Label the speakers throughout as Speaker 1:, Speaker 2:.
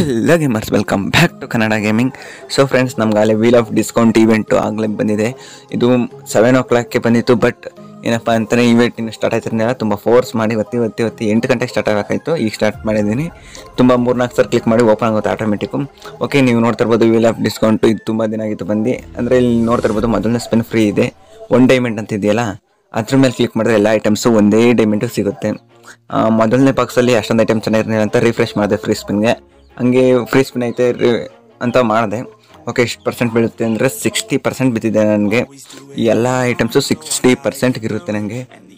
Speaker 1: hello gamers welcome back to Kannada gaming so friends ನಮ್ಗೆ ಅಲ್ಲಿ wheel of discount event ಆಗಲೇ ಬಂದಿದೆ ಇದು ಸೆವೆನ್ ಓ ಕ್ಲಾಕ್ಗೆ ಬಂದಿತ್ತು ಬಟ್ ಏನಪ್ಪ ಅಂತಾನೆ ಇವೆಂಟ್ ಇನ್ನು ಸ್ಟಾರ್ಟ್ ಆಯ್ತಿರಲಿಲ್ಲ ತುಂಬ ಫೋರ್ಸ್ ಮಾಡಿ ಒತ್ತಿ ಒತ್ತಿ ಒತ್ತಿ ಎಂಟು ಗಂಟೆಗೆ ಸ್ಟಾರ್ಟ್ ಆಗಬೇಕಾಯ್ತು ಈಗ ಸ್ಟಾರ್ಟ್ ಮಾಡಿದ್ದೀನಿ ತುಂಬ ಮೂರ್ನಾಲ್ಕು ಸರ್ ಕ್ಲಿಕ್ ಮಾಡಿ ಓಪನ್ ಆಗುತ್ತೆ ಆಟೋಮೆಟಿಕ್ಕು ಓಕೆ ನೀವು ನೋಡ್ತಾ ಇರ್ಬೋದು ವೀಲ್ ಆಫ್ ಡಿಸ್ಕೌಂಟು ಇದು ತುಂಬ ದಿನ ಆಗಿತ್ತು ಬಂದು ಅಂದರೆ ಇಲ್ಲಿ ನೋಡ್ತಾ ಇರ್ಬೋದು ಮೊದಲನೇ ಸ್ಪಿನ್ ಫ್ರೀ ಇದೆ ಒನ್ ಡೈಮೆಂಟ್ ಅಂತ ಇದೆಯಲ್ಲ ಅದ್ರ ಮೇಲೆ ಕ್ಲಿಕ್ ಮಾಡಿದ್ರೆ ಎಲ್ಲ ಐಟಮ್ಸು ಒಂದೇ ಡೈಮೆಂಟು ಸಿಗುತ್ತೆ ಆ, ಮೊದಲನೇ ಬಾಕ್ಸಲ್ಲಿ ಅಷ್ಟೊಂದು ಐಟಮ್ ಚೆನ್ನಾಗಿರಲಿಲ್ಲ ಅಂತ ರಿಫ್ರೆಶ್ ಮಾಡಿದೆ ಫ್ರೀ ಸ್ಪಿನ್ಗೆ ಹಂಗೆ ಫ್ರೀ ಸ್ಪಿನ್ ಐತೆ ರಿ- ಅಂತ ಮಾಡಿದೆ ಓಕೆ ಎಷ್ಟು ಪರ್ಸೆಂಟ್ ಬೀಳುತ್ತೆ ಅಂದರೆ ಸಿಕ್ಸ್ಟಿ ಪರ್ಸೆಂಟ್ ಬಿದ್ದಿದೆ ನನಗೆ ಈ ಎಲ್ಲ ಐಟಮ್ಸು ಸಿಕ್ಸ್ಟಿ ಪರ್ಸೆಂಟ್ಗೆ ಇರುತ್ತೆ ನನಗೆ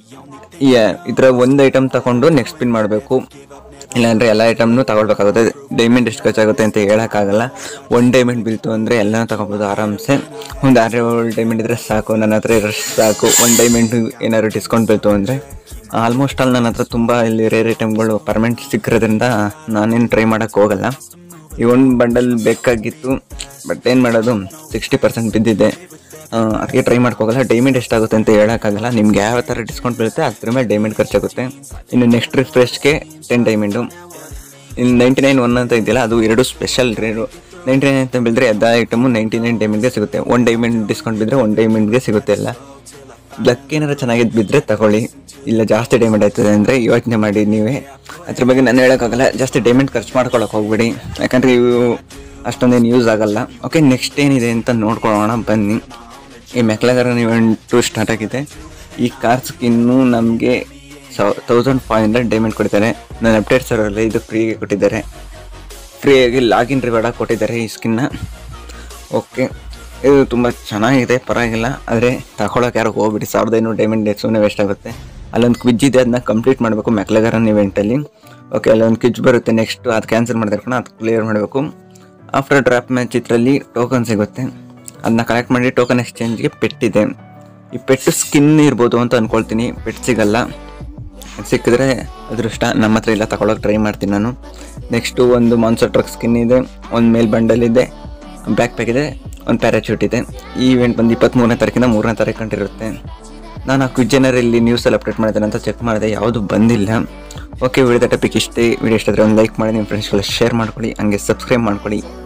Speaker 1: ಈ ಇದರ ಒಂದು ಐಟಮ್ ತಗೊಂಡು ನೆಕ್ಸ್ಟ್ ಸ್ಪಿನ್ ಮಾಡಬೇಕು ಇಲ್ಲಾಂದರೆ ಎಲ್ಲ ಐಟಮ್ನು ತಗೊಳ್ಬೇಕಾಗುತ್ತೆ ಡೈಮಂಡ್ ಎಷ್ಟು ಖರ್ಚಾಗುತ್ತೆ ಅಂತ ಹೇಳೋಕ್ಕಾಗಲ್ಲ ಒನ್ ಡೈಮಂಡ್ ಬೀಳ್ತು ಅಂದರೆ ಎಲ್ಲನೂ ತಗೋಬೋದು ಆರಾಮ್ಸೆ ಒಂದು ಆರು ಏಳು ಡೈಮಂಡ್ ಇದ್ದರೆ ಸಾಕು ನನ್ನ ಹತ್ರ ಇರೋಷ್ಟು ಸಾಕು ಒಂದು ಡೈಮಂಡ್ ಏನಾದ್ರು ಡಿಸ್ಕೌಂಟ್ ಬೀಳ್ತು ಅಂದರೆ ಆಲ್ಮೋಸ್ಟ್ ಆಲ್ ನನ್ನ ಹತ್ರ ತುಂಬ ಇಲ್ಲಿ ರೇರ್ ಐಟಮ್ಗಳು ಪರ್ಮನೆಂಟ್ ಸಿಕ್ಕಿರೋದ್ರಿಂದ ನಾನೇನು ಟ್ರೈ ಮಾಡೋಕ್ಕೆ ಹೋಗಲ್ಲ ಈ ಒಂದು ಬಂಡಲ್ ಬೇಕಾಗಿತ್ತು ಬಟ್ ಏನು ಮಾಡೋದು ಸಿಕ್ಸ್ಟಿ ಪರ್ಸೆಂಟ್ ಬಿದ್ದಿದೆ ಆ, ಅದಕ್ಕೆ ಟ್ರೈ ಮಾಡ್ಕೋಗಲ್ಲ ಡೈಮಂಡ್ ಎಷ್ಟಾಗುತ್ತೆ ಅಂತ ಹೇಳೋಕ್ಕಾಗಲ್ಲ ನಿಮ್ಗೆ ಯಾವ ಥರ ಡಿಸ್ಕೌಂಟ್ ಬೀಳುತ್ತೆ ಅದ್ರ ಮೇಲೆ ಡೈಮಂಡ್ ಖರ್ಚಾಗುತ್ತೆ ಇನ್ನು ನೆಕ್ಸ್ಟ್ ರಿಫ್ರೆಶ್ಗೆ ಟೆನ್ ಡೈಮಂಡು ಇನ್ನು ನೈಂಟಿ ನೈನ್ ಒನ್ ಅಂತ ಇದೆಯಲ್ಲ ಅದು ಎರಡು ಸ್ಪೆಷಲ್ ರೇರು ನೈಂಟಿ ನೈನ್ ಅಂತ ಬಿದ್ದರೆ ಎಲ್ಲ ಐಟಮು ನೈಂಟಿ ನೈನ್ ಡೈಮಂಡ್ಗೆ ಸಿಗುತ್ತೆ ಒನ್ ಡೈಮಂಡ್ ಡಿಸ್ಕೌಂಟ್ ಬಿದ್ದರೆ ಒನ್ ಡೈಮಂಡ್ಗೆ ಸಿಗುತ್ತೆ ಎಲ್ಲ ಲಕ್ ಏನಾರು ಚೆನ್ನಾಗಿದ್ದು ಬಿದ್ದರೆ ತಗೊಳ್ಳಿ ಇಲ್ಲ ಜಾಸ್ತಿ ಡೈಮಂಡ್ ಆಯ್ತದೆ ಅಂದರೆ ಯೋಚನೆ ಮಾಡಿ ನೀವೇ ಅದ್ರ ಬಗ್ಗೆ ನಾನು ಹೇಳೋಕ್ಕಾಗಲ್ಲ ಜಾಸ್ತಿ ಡೈಮಂಡ್ ಖರ್ಚು ಮಾಡ್ಕೊಳಕ್ಕೆ ಹೋಗ್ಬೇಡಿ ಯಾಕಂದರೆ ಇವು ಅಷ್ಟೊಂದೇನು ಯೂಸ್ ಆಗಲ್ಲ ಓಕೆ ನೆಕ್ಸ್ಟ್ ಏನಿದೆ ಅಂತ ನೋಡ್ಕೊಳ್ಳೋಣ ಬನ್ನಿ ಈ ಮೆಕ್ಲಗರನ್ ಇವೆಂಟು ಸ್ಟಾರ್ಟ್ ಆಗಿದೆ ಈ ಕಾರ್ ಸ್ಕಿನ್ನು ನಮಗೆ ಸೌ ತೌಸಂಡ್ ಫೈವ್ ಹಂಡ್ರೆಡ್ ಡೈಮಂಡ್ ಕೊಡ್ತಾರೆ ನನ್ನ ಅಪ್ಡೇಟ್ ಸರ್ವರಲ್ಲಿ ಇದು ಫ್ರೀಗೆ ಕೊಟ್ಟಿದ್ದಾರೆ ಫ್ರೀಯಾಗಿ ಲಾಗಿನ್ ರಿವಾರ್ಡ ಕೊಟ್ಟಿದ್ದಾರೆ ಈ ಸ್ಕಿನ್ನ ಓಕೆ ಇದು ತುಂಬ ಚೆನ್ನಾಗಿದೆ ಪರವಾಗಿಲ್ಲ ಆದರೆ ತಗೊಳಕ್ಕೆ ಯಾರು ಹೋಗ್ಬಿಡಿ ಸಾವಿರದ ಐನೂರು ಡೈಮಂಡ್ ಸುಮ್ಮನೆ ವೇಸ್ಟ್ ಆಗುತ್ತೆ ಅಲ್ಲೊಂದು ಕ್ವಿಜ್ ಇದೆ ಅದನ್ನ ಕಂಪ್ಲೀಟ್ ಮಾಡಬೇಕು ಮೆಕ್ಲಗರನ್ ಇವೆಂಟಲ್ಲಿ ಓಕೆ ಅಲ್ಲೊಂದು ಕ್ವಿಜ್ ಬರುತ್ತೆ ನೆಕ್ಸ್ಟ್ ಅದು ಕ್ಯಾನ್ಸಲ್ ಮಾಡಿದ್ರೆ ಅದು ಕ್ಲಿಯರ್ ಮಾಡಬೇಕು ಆಫ್ಟರ್ ಡ್ರಾಪ್ ಮ್ಯಾಚ್ ಇದರಲ್ಲಿ ಟೋಕನ್ ಸಿಗುತ್ತೆ ಅದನ್ನ ಕಲೆಕ್ಟ್ ಮಾಡಿ ಟೋಕನ್ ಎಕ್ಸ್ಚೇಂಜ್ಗೆ ಪೆಟ್ಟಿದೆ ಈ ಪೆಟ್ಟು ಸ್ಕಿನ್ ಇರ್ಬೋದು ಅಂತ ಅಂದ್ಕೊಳ್ತೀನಿ ಪೆಟ್ ಸಿಗಲ್ಲ ಸಿಕ್ಕಿದ್ರೆ ಅದೃಷ್ಟ ನಮ್ಮ ಹತ್ರ ಇಲ್ಲ ತಗೊಳಕ್ಕೆ ಟ್ರೈ ಮಾಡ್ತೀನಿ ನಾನು ನೆಕ್ಸ್ಟು ಒಂದು ಮಾನ್ಸರ್ ಟ್ರಕ್ ಸ್ಕಿನ್ ಇದೆ ಒಂದು ಮೇಲ್ ಬಂಡಲ್ ಇದೆ ಬ್ಯಾಕ್ ಪ್ಯಾಕ್ ಇದೆ ಒಂದು ಪ್ಯಾರಾಚೂಟ್ ಇದೆ ಈ ಇವೆಂಟ್ ಬಂದು ಇಪ್ಪತ್ತ್ಮೂರನೇ ತಾರೀಕಿಂದ ಮೂರನೇ ತಾರೀಕು ಕಂಡಿರುತ್ತೆ ನಾನು ಆ ಕ್ವಿಜನರ್ ಇಲ್ಲಿ ನ್ಯೂಸಲ್ಲಿ ಅಪ್ಡೇಟ್ ಮಾಡಿದ್ದೇನೆ ಅಂತ ಚೆಕ್ ಮಾಡಿದೆ ಯಾವುದು ಬಂದಿಲ್ಲ ಓಕೆ ವಿಡಿಯೋ ಟಾಪಿಕ್ ಇಷ್ಟೇ ವಿಡಿಯೋ ಇಷ್ಟಾದರೆ ಒಂದು ಲೈಕ್ ಮಾಡಿ ನಿಮ್ಮ ಫ್ರೆಂಡ್ಸ್ಗೆಲ್ಲ ಶೇರ್ ಮಾಡ್ಕೊಳ್ಳಿ ಹಂಗೆ ಸಬ್ಸ್ಕ್ರೈಬ್ ಮಾಡ್ಕೊಳ್ಳಿ